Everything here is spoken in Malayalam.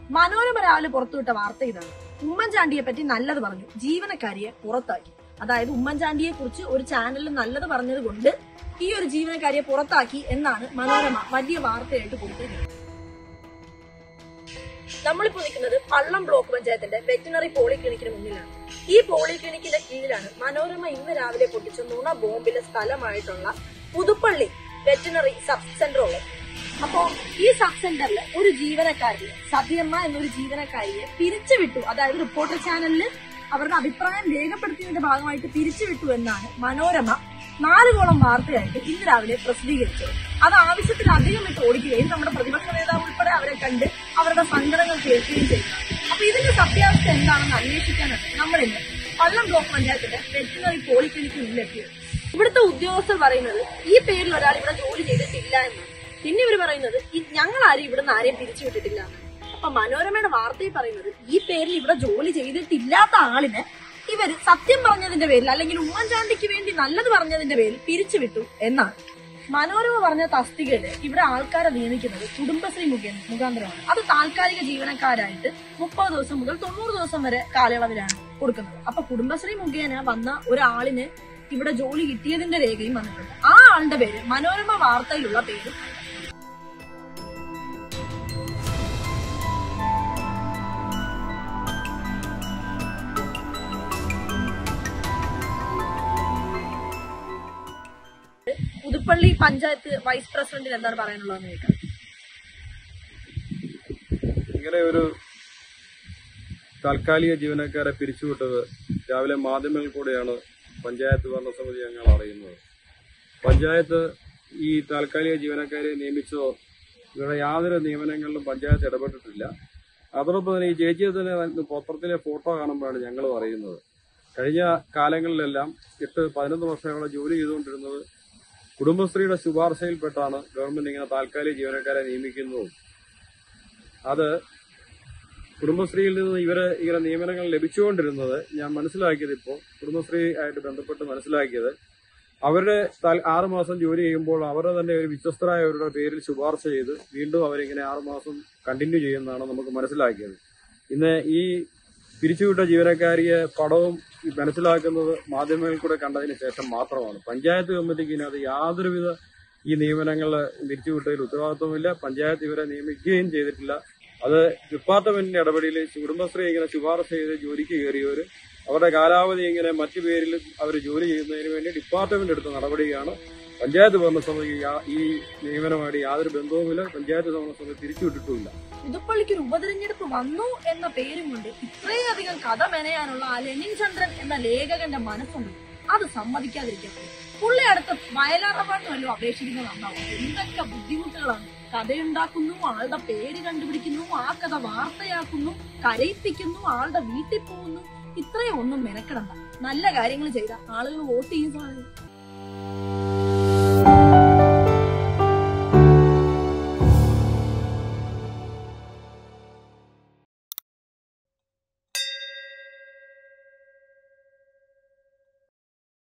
മനോരമ രാവിലെ പുറത്തുവിട്ട വാർത്ത ഇതാണ് ഉമ്മൻചാണ്ടിയെ പറ്റി നല്ലത് പറഞ്ഞു ജീവനക്കാരിയെ പുറത്താക്കി അതായത് ഉമ്മൻചാണ്ടിയെ കുറിച്ച് ഒരു ചാനലിൽ നല്ലത് പറഞ്ഞത് കൊണ്ട് ഈ ഒരു ജീവനക്കാരിയെ പുറത്താക്കി എന്നാണ് മനോരമ വലിയ വാർത്തയായിട്ട് കൊടുത്തിരിക്കുന്നത് നമ്മളിപ്പോ നിൽക്കുന്നത് പള്ളം ബ്ലോക്ക് പഞ്ചായത്തിന്റെ വെറ്റിനറി പോളിക്ലിനിക്കിന് മുന്നിലാണ് ഈ പോളിക്ലിനിക്കിന്റെ കീഴിലാണ് മനോരമ ഇന്ന് രാവിലെ പൊട്ടിച്ച നുണ ബോംബിലെ സ്ഥലമായിട്ടുള്ള പുതുപ്പള്ളി വെറ്റിനറി സബ് സെന്റർ ഉള്ളത് അപ്പോ ഈ സബ് സെന്ററിൽ ഒരു ജീവനക്കാരിയെ സതിയമ്മ എന്നൊരു ജീവനക്കാരിയെ പിരിച്ചുവിട്ടു അതായത് റിപ്പോർട്ടർ ചാനലിൽ അവരുടെ അഭിപ്രായം രേഖപ്പെടുത്തിയതിന്റെ ഭാഗമായിട്ട് പിരിച്ചുവിട്ടു എന്നാണ് മനോരമ നാലുകോളം വാർത്തയായിട്ട് ഇന്ന് രാവിലെ പ്രസിദ്ധീകരിച്ചത് അത് ആവശ്യത്തിലധികം ഇട്ട് ഓടിക്കുകയും നമ്മുടെ പ്രതിപക്ഷ നേതാവ് ഉൾപ്പെടെ അവരെ കണ്ട് അവരുടെ സങ്കടങ്ങൾ കേൾക്കുകയും ചെയ്തു അപ്പൊ ഇതിന്റെ സത്യാവസ്ഥ എന്താണെന്ന് അന്വേഷിക്കാനാണ് നമ്മളിന്ന് പള്ളം ബ്ലോക്ക് പഞ്ചായത്തിന്റെ വെറ്റിനറി പോളിക്ലിനിക്കിന് മുന്നിലെത്തിയത് ഇവിടുത്തെ ഉദ്യോഗസ്ഥർ പറയുന്നത് ഈ പേരിൽ ഒരാൾ ഇവിടെ ജോലി ചെയ്തിട്ടില്ല എന്നാണ് പിന്നെ ഇവർ പറയുന്നത് ഈ- ഞങ്ങൾ ആരും ഇവിടുന്ന് ആരെയും പിരിച്ചുവിട്ടിട്ടില്ല എന്നാണ്. അപ്പൊ മനോരമയുടെ വാർത്തയിൽ പറയുന്നത് ഈ പേരിൽ ഇവിടെ ജോലി ചെയ്തിട്ടില്ലാത്ത ആളിനെ ഇവര് സത്യം പറഞ്ഞതിന്റെ പേരിൽ അല്ലെങ്കിൽ ഉമ്മൻചാണ്ടിക്ക് വേണ്ടി നല്ലത് പറഞ്ഞതിന്റെ പേരിൽ പിരിച്ചുവിട്ടു എന്നാണ് മനോരമ പറഞ്ഞ തസ്തികയില് ഇവിടെ ആൾക്കാരെ നിയമിക്കുന്നത് കുടുംബശ്രീ മുഖേന മുഖാന്തരമാണ് അത് താൽക്കാലിക ജീവനക്കാരായിട്ട് മുപ്പത് ദിവസം മുതൽ തൊണ്ണൂറ് ദിവസം വരെ കാലയളവിലാണ് കൊടുക്കുന്നത് അപ്പൊ കുടുംബശ്രീ മുഖേന വന്ന ഒരാളിന് ഇവിടെ ജോലി കിട്ടിയതിന്റെ രേഖയും വന്നിട്ടുണ്ട് ആ ആളുടെ പേര് മനോരമ വാർത്തയിലുള്ള പേര് പുതുപ്പള്ളി പഞ്ചായത്ത് വൈസ് പ്രസിഡന്റിന് എന്താണ് പറയാനുള്ളതെന്ന് കേൾക്കാം ഇങ്ങനെ ഒരു താൽക്കാലിക ജീവനക്കാരെ പിരിച്ചുവിട്ടത് രാവിലെ മാധ്യമങ്ങളിൽ കൂടെയാണ് പഞ്ചായത്ത് ഭരണസമിതി ഞങ്ങൾ അറിയുന്നത് പഞ്ചായത്ത് ഈ താൽക്കാലിക ജീവനക്കാരെ നിയമിച്ചതോ ഇവരുടെ യാതൊരു നിയമനങ്ങളിലും പഞ്ചായത്ത് ഇടപെട്ടിട്ടില്ല അതോടൊപ്പം തന്നെ ഈ ചേച്ചിയെ തന്നെ പത്രത്തിലെ ഫോട്ടോ കാണുമ്പോഴാണ് ഞങ്ങൾ അറിയുന്നത് കഴിഞ്ഞ കാലങ്ങളിലെല്ലാം എട്ട് പതിനൊന്ന് വർഷങ്ങളെ ജോലി ചെയ്തുകൊണ്ടിരുന്നത് കുടുംബശ്രീയുടെ ശുപാർശയിൽപ്പെട്ടാണ് ഗവൺമെന്റ് ഇങ്ങനെ താൽക്കാലിക ജീവനക്കാരെ നിയമിക്കുന്നതും അത് കുടുംബശ്രീയിൽ നിന്ന് ഇവര് ഇങ്ങനെ നിയമനങ്ങൾ ലഭിച്ചുകൊണ്ടിരുന്നത് ഞാൻ മനസ്സിലാക്കിയത് ഇപ്പോൾ കുടുംബശ്രീ ആയിട്ട് ബന്ധപ്പെട്ട് മനസ്സിലാക്കിയത് അവരുടെ താൽ- ആറുമാസം ജോലി ചെയ്യുമ്പോൾ അവരുടെ തന്നെ ഒരു വിശ്വസ്തരായവരുടെ പേരിൽ ശുപാർശ ചെയ്ത് വീണ്ടും അവരിങ്ങനെ ആറുമാസം കണ്ടിന്യൂ ചെയ്യുന്നതാണ് നമുക്ക് മനസ്സിലാക്കിയത് ഇന്ന് ഈ പിരിച്ചുവിട്ട ജീവനക്കാരിയെ പടവും ഈ മനസ്സിലാക്കുന്നത് മാധ്യമങ്ങളിൽ കൂടെ കണ്ടതിന് ശേഷം മാത്രമാണ് പഞ്ചായത്ത് കമ്മിറ്റിക്ക് ഇതിനകത്ത് യാതൊരുവിധ ഈ നിയമനങ്ങൾ പിരിച്ചുവിട്ടതിൽ ഉത്തരവാദിത്വമില്ല പഞ്ചായത്ത് ഇവരെ നിയമിക്കുകയും ചെയ്തിട്ടില്ല അത് ഡിപ്പാർട്ട്മെന്റിന്റെ ഇടപെടലിൽ കുടുംബശ്രീ ഇങ്ങനെ ശുപാർശ ചെയ്ത് ജോലിക്ക് കയറിയവർ അവരുടെ കാലാവധി ഇങ്ങനെ മറ്റു പേരിൽ അവർ ജോലി ചെയ്യുന്നതിന് വേണ്ടി ഡിപ്പാർട്ട്മെന്റ് എടുത്ത നടപടിയാണ് പഞ്ചായത്ത് ഭരണസമിതി യാ- ഈ നിയമനമായിട്ട് യാതൊരു ബന്ധവുമില്ല പഞ്ചായത്ത് ഭരണസമിതി തിരിച്ചുവിട്ടിട്ടുമില്ല പുതുപ്പള്ളിക്ക് ഒരു ഉപതെരഞ്ഞെടുപ്പ് വന്നു എന്ന പേരും കൊണ്ട് ഇത്രയധികം കഥ മെനയാനുള്ള ആ ലെനിൻ ചന്ദ്രൻ എന്ന ലേഖകന്റെ മനസ്സുണ്ട് അത് സമ്മതിക്കാതിരിക്കാൻ പുള്ളി അടുത്ത് വയലാർ അവാർഡ് വല്ലതും അപേക്ഷിക്കുന്നത് നന്നാവും എന്തൊക്കെ ബുദ്ധിമുട്ടുകളാണ് കഥയുണ്ടാക്കുന്നു ആളുടെ പേര് കണ്ടുപിടിക്കുന്നു ആ കഥ വാർത്തയാക്കുന്നു കരയിപ്പിക്കുന്നു ആളുടെ വീട്ടിൽ പോകുന്നു ഇത്രയും ഒന്നും മെനക്കെടണ്ട നല്ല കാര്യങ്ങൾ ചെയ്ത ആളുകൾ വോട്ട് ചെയ്യും സാധനം